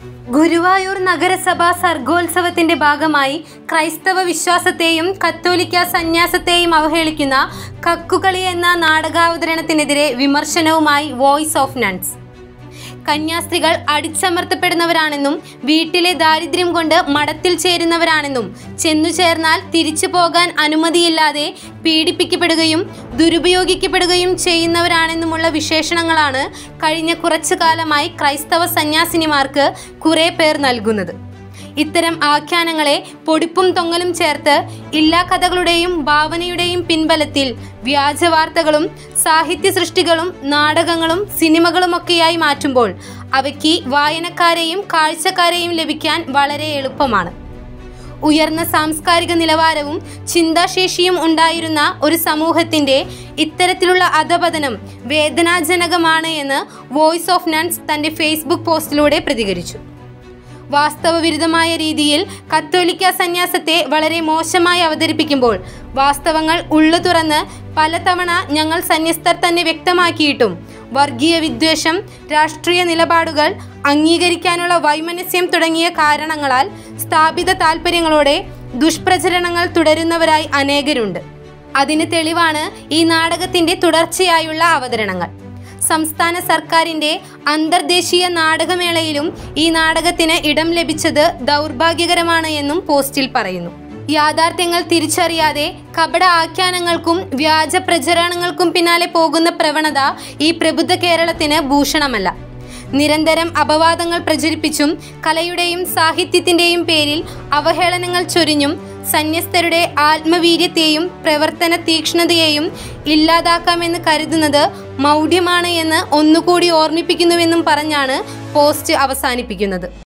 ഗുരുവായൂർ നഗരസഭ സർഗോത്സവത്തിന്റെ ഭാഗമായി ക്രൈസ്തവ വിശ്വാസത്തെയും കത്തോലിക്ക സന്യാസത്തെയും അവഹേളിക്കുന്ന കക്കുകളി എന്ന നാടകാവതരണത്തിനെതിരെ വിമർശനവുമായി വോയിസ് ഓഫ് നൺസ് കന്യാസ്ത്രീകൾ അടിച്ചമർത്തപ്പെടുന്നവരാണെന്നും വീട്ടിലെ ദാരിദ്ര്യം കൊണ്ട് മഠത്തിൽ ചേരുന്നവരാണെന്നും ചെന്നു ചേർന്നാൽ തിരിച്ചു പോകാൻ അനുമതിയില്ലാതെ പീഡിപ്പിക്കപ്പെടുകയും ദുരുപയോഗിക്കപ്പെടുകയും ചെയ്യുന്നവരാണെന്നുമുള്ള വിശേഷണങ്ങളാണ് കഴിഞ്ഞ കുറച്ചു കാലമായി ക്രൈസ്തവ സന്യാസിനിമാർക്ക് കുറേ പേർ നൽകുന്നത് ഇത്തരം ആഖ്യാനങ്ങളെ പൊടിപ്പും തൊങ്ങലും ചേർത്ത് ഇല്ലാ കഥകളുടെയും ഭാവനയുടെയും പിൻബലത്തിൽ വ്യാജവാർത്തകളും സാഹിത്യ സൃഷ്ടികളും നാടകങ്ങളും സിനിമകളുമൊക്കെയായി മാറ്റുമ്പോൾ അവയ്ക്ക് വായനക്കാരെയും കാഴ്ചക്കാരെയും ലഭിക്കാൻ വളരെ എളുപ്പമാണ് ഉയർന്ന സാംസ്കാരിക നിലവാരവും ചിന്താശേഷിയും ഉണ്ടായിരുന്ന ഒരു സമൂഹത്തിന്റെ ഇത്തരത്തിലുള്ള അധപതനം വേദനാജനകമാണ് എന്ന് വോയിസ് ഓഫ് നൺസ് തന്റെ ഫേസ്ബുക്ക് പോസ്റ്റിലൂടെ പ്രതികരിച്ചു വാസ്തവവിരുദ്ധമായ രീതിയിൽ കത്തോലിക്ക സന്യാസത്തെ വളരെ മോശമായി അവതരിപ്പിക്കുമ്പോൾ വാസ്തവങ്ങൾ ഉള്ളു തുറന്ന് പലതവണ ഞങ്ങൾ സന്യസ്തർ തന്നെ വ്യക്തമാക്കിയിട്ടും വർഗീയ വിദ്വേഷം രാഷ്ട്രീയ നിലപാടുകൾ അംഗീകരിക്കാനുള്ള വൈമനസ്യം തുടങ്ങിയ കാരണങ്ങളാൽ സ്ഥാപിത താൽപ്പര്യങ്ങളോടെ ദുഷ്പ്രചരണങ്ങൾ തുടരുന്നവരായി അനേകരുണ്ട് അതിന് തെളിവാണ് ഈ നാടകത്തിന്റെ തുടർച്ചയായുള്ള അവതരണങ്ങൾ സംസ്ഥാന സർക്കാരിന്റെ അന്തർദേശീയ നാടകമേളയിലും ഈ നാടകത്തിന് ഇടം ലഭിച്ചത് ദൗർഭാഗ്യകരമാണ് എന്നും പോസ്റ്റിൽ പറയുന്നു യാഥാർത്ഥ്യങ്ങൾ തിരിച്ചറിയാതെ കപട ആഖ്യാനങ്ങൾക്കും വ്യാജ പ്രചരണങ്ങൾക്കും പിന്നാലെ പോകുന്ന പ്രവണത ഈ പ്രബുദ്ധ കേരളത്തിന് ഭൂഷണമല്ല നിരന്തരം അപവാദങ്ങൾ പ്രചരിപ്പിച്ചും കലയുടെയും സാഹിത്യത്തിന്റെയും പേരിൽ അവഹേളനങ്ങൾ ചൊരിഞ്ഞും സന്യസ്തരുടെ ആത്മവീര്യത്തെയും പ്രവർത്തന തീക്ഷ്ണതയെയും ഇല്ലാതാക്കാമെന്ന് കരുതുന്നത് മൗഢ്യമാണ് എന്ന് ഒന്നുകൂടി ഓർമ്മിപ്പിക്കുന്നുവെന്നും പറഞ്ഞാണ് പോസ്റ്റ് അവസാനിപ്പിക്കുന്നത്